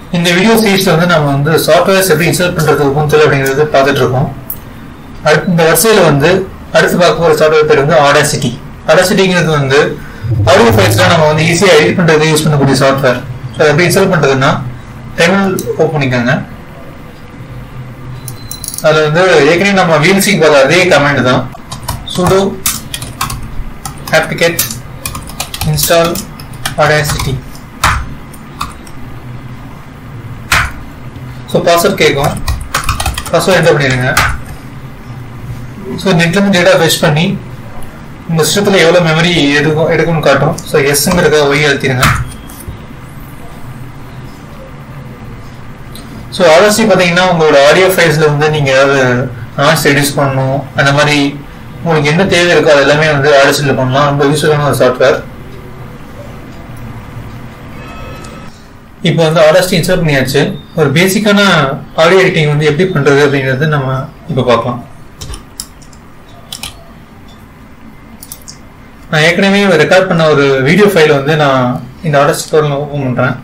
இந்த வீடியோ சீரிஸ்ல வந்து நம்ம வந்து சாஃப்ட்வேர்ஸ் எப்படி இன்ஸ்டால் பண்றது உபுண்டு அப்படிங்கிறது பார்த்துட்டு இருக்கோம் அடுத்து இந்த வரிசையில வந்து அடுத்து பார்க்க போற சாஃப்ட்வேர் பேர் வந்து ஆடாசிட்டி ஆடாசிட்டிங்கிறது வந்து ஆடியோ ஃபைல்ஸ்லாம் நம்ம வந்து ஈஸியா எடிட் பண்றது யூஸ் பண்ணக்கூடிய சாஃப்ட்வேர் ஸோ அதை எப்படி இன்ஸ்டால் பண்றதுன்னா டெர்மினல் ஓப்பன் பண்ணிக்கோங்க அதுல வந்து ஏற்கனவே நம்ம VLC பார்த்த அதே கமெண்ட் தான் sudo apt-get install audacity so password கேட்கும் பாஸ்வேர்ட் என்டர் பண்ணிடுங்க ஸோ நெட்லேருந்து டேட்டா ஃபெச் பண்ணி உங்கள் சிஸ்டத்தில் எவ்வளோ மெமரி எடுக்கும் எடுக்கும்னு காட்டும் ஸோ எஸ்ங்கிறத ஒய் அழுத்திடுங்க ஸோ ஆர்எஸ்சி பார்த்தீங்கன்னா உங்களோட ஆடியோ ஃபைல்ஸில் வந்து நீங்கள் ஏதாவது நாய்ஸ் ரெடியூஸ் பண்ணணும் அந்த மாதிரி உங்களுக்கு என்ன தேவை இருக்கோ அது எல்லாமே வந்து ஆர்எஸ்சியில் பண்ணலாம் ரொம்ப யூஸ்ஃபுல்லான ஒரு சாஃப்ட்வேர் இப்போ வந்து ஆர்எஸ்டி இன்ஸ்டால் பண்ணியாச்சு ஒரு பேசிக்கான ஆடியோ எடிட்டிங் வந்து எப்படி பண்ணுறது அப்படிங்கிறது நம்ம இப்போ பார்க்கலாம் நான் ஏற்கனவே ரெக்கார்ட் பண்ண ஒரு வீடியோ ஃபைல் வந்து நான் இந்த ஆர்டர் ஸ்டோரில் ஓப்பன் பண்ணுறேன்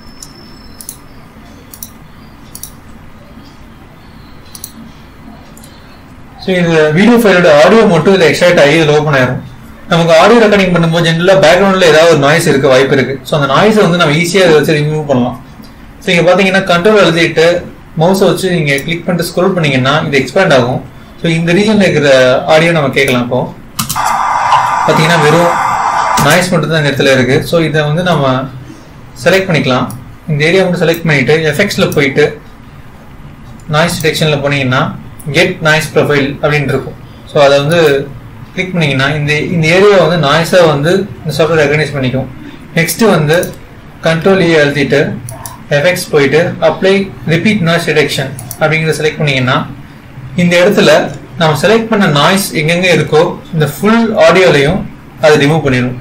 ஸோ இந்த வீடியோ ஃபைலோட ஆடியோ மட்டும் இதில் எக்ஸ்ட்ராக்ட் ஆகி இதில் ஓப்பன் ஆயிரும் நமக்கு ஆடியோ ரெக்கார்டிங் பண்ணும்போது ஜென்ரலாக பேக்ரவுண்டில் ஏதாவது ஒரு நாய்ஸ் இருக்க வாய்ப்பு இருக்கு ஸோ அந்த நாய்ஸை வந்து நம்ம ஈஸியாக அதை வச்சு ரிமூவ் பண்ணலாம் ஸோ இங்கே பார்த்தீங்கன்னா கண்ட்ரோல் எழுதிட்டு மவுஸை வச்சு நீங்கள் கிளிக் பண்ணிட்டு ஸ்க்ரோல் பண்ணீங்கன்னா இது எக்ஸ்பேண்ட் ஆகும் ஸோ இந்த ரீஜனில் இருக்கிற ஆடியோ நம்ம கேட்கலாம் இப்போ பார்த்தீங்கன்னா வெறும் நாய்ஸ் மட்டும் தான் இந்த இடத்துல இருக்கு ஸோ இதை வந்து நம்ம செலக்ட் பண்ணிக்கலாம் இந்த ஏரியா மட்டும் செலக்ட் பண்ணிட்டு எஃபெக்ட்ஸில் போயிட்டு நாய்ஸ் டிடெக்ஷனில் போனீங்கன்னா கெட் நாய்ஸ் ப்ரொஃபைல் அப்படின்னு இருக்கும் ஸோ அதை வந்து கிளிக் பண்ணீங்கன்னா இந்த இந்த ஏரியா வந்து நாய்ஸாக வந்து இந்த சாஃப்ட்வேர் ரெகனைஸ் பண்ணிக்கும் நெக்ஸ்ட் வந்து கண்ட்ரோல் ஏ அழுத்திட்டு எஃபெக்ட்ஸ் போயிட்டு அப்ளை ரிப்பீட் நாய்ஸ் டிடெக்ஷன் அப்படிங்கிறத செலக்ட் பண்ணீங்கன்னா இந்த இடத்துல நம்ம செலக்ட் பண்ண நாய்ஸ் எங்கெங்க இருக்கோ இந்த ஃபுல் ஆடியோலையும் அதை ரிமூவ் பண்ணிடும்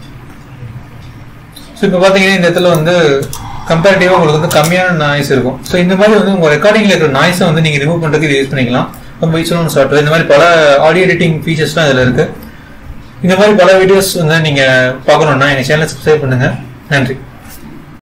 ஸோ இப்போ பார்த்தீங்கன்னா இந்த இடத்துல வந்து கம்பேரிட்டிவாக உங்களுக்கு வந்து கம்மியான நாய்ஸ் இருக்கும் ஸோ இந்த மாதிரி வந்து உங்கள் ரெக்கார்டிங்கில் இருக்கிற நாய்ஸை வந்து நீங்கள் ரிமூவ் பண்ணுறதுக்கு இது யூஸ் பண்ணிக்கலாம் ரொம்ப யூஸ்ஃபுல்லான சாஃப்ட்வேர் இந்த மாதிரி பல ஆடியோ எடிட்டிங் ஃபீச்சர்ஸ்லாம் இதில் இருக்குது இந்த மாதிரி பல வீடியோஸ் வந்து நீங்கள் பார்க்கணுன்னா எங்கள் சேனலை சப்ஸ்கிரைப் பண்ணுங்கள் நன்றி